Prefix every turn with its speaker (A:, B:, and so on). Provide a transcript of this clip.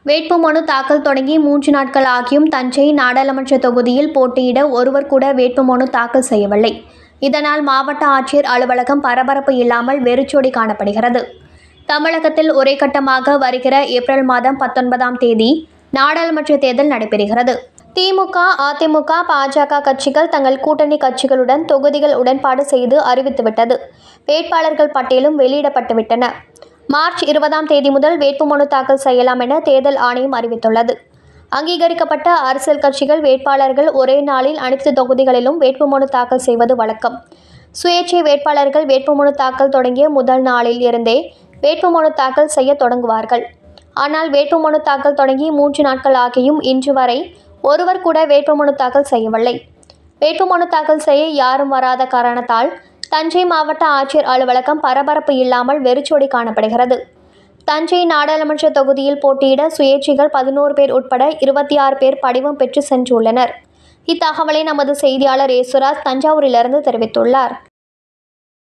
A: வேட்புமனு தாக்கல் தொடங்கி மூன்று நாட்கள் ஆகியும் தஞ்சை நாடாளுமன்ற தொகுதியில் போட்டியிட ஒருவர் கூட வேட்புமனு தாக்கல் செய்யவில்லை இதனால் மாவட்ட ஆட்சியர் அலுவலகம் பரபரப்பு இல்லாமல் வெறிச்சோடி காணப்படுகிறது தமிழகத்தில் ஒரே கட்டமாக வருகிற ஏப்ரல் மாதம் பத்தொன்பதாம் தேதி நாடாளுமன்ற தேர்தல் நடைபெறுகிறது திமுக அதிமுக பாஜக கட்சிகள் தங்கள் கூட்டணி கட்சிகளுடன் தொகுதிகள் உடன்பாடு செய்து அறிவித்துவிட்டது வேட்பாளர்கள் பட்டியலும் வெளியிடப்பட்டுவிட்டன மார்ச் இருபதாம் தேதி முதல் வேட்புமனு தாக்கல் செய்யலாம் என தேர்தல் ஆணையம் அறிவித்துள்ளது அங்கீகரிக்கப்பட்ட அரசியல் கட்சிகள் வேட்பாளர்கள் ஒரே நாளில் அனைத்து தொகுதிகளிலும் வேட்புமனு தாக்கல் செய்வது வழக்கம் சுயேட்சை வேட்பாளர்கள் வேட்புமனு தாக்கல் தொடங்கிய முதல் நாளில் இருந்தே வேட்புமனு தாக்கல் செய்ய தொடங்குவார்கள் ஆனால் வேட்புமனு தாக்கல் தொடங்கி மூன்று நாட்கள் ஆகியும் இன்று வரை ஒருவர் கூட வேட்புமனு தாக்கல் செய்யவில்லை வேட்புமனு தாக்கல் செய்ய யாரும் வராத காரணத்தால் தஞ்சை மாவட்ட ஆட்சியர் அலுவலகம் பரபரப்பு இல்லாமல் வெறிச்சோடி காணப்படுகிறது தஞ்சை நாடாளுமன்ற தொகுதியில் போட்டியிட சுயேட்சைகள் பதினோரு பேர் உட்பட இருபத்தி ஆறு பேர் படிவம் பெற்று சென்றுள்ளனர் இத்தகவலை நமது செய்தியாளர் ஏசுராஜ் தஞ்சாவூரிலிருந்து தெரிவித்துள்ளார்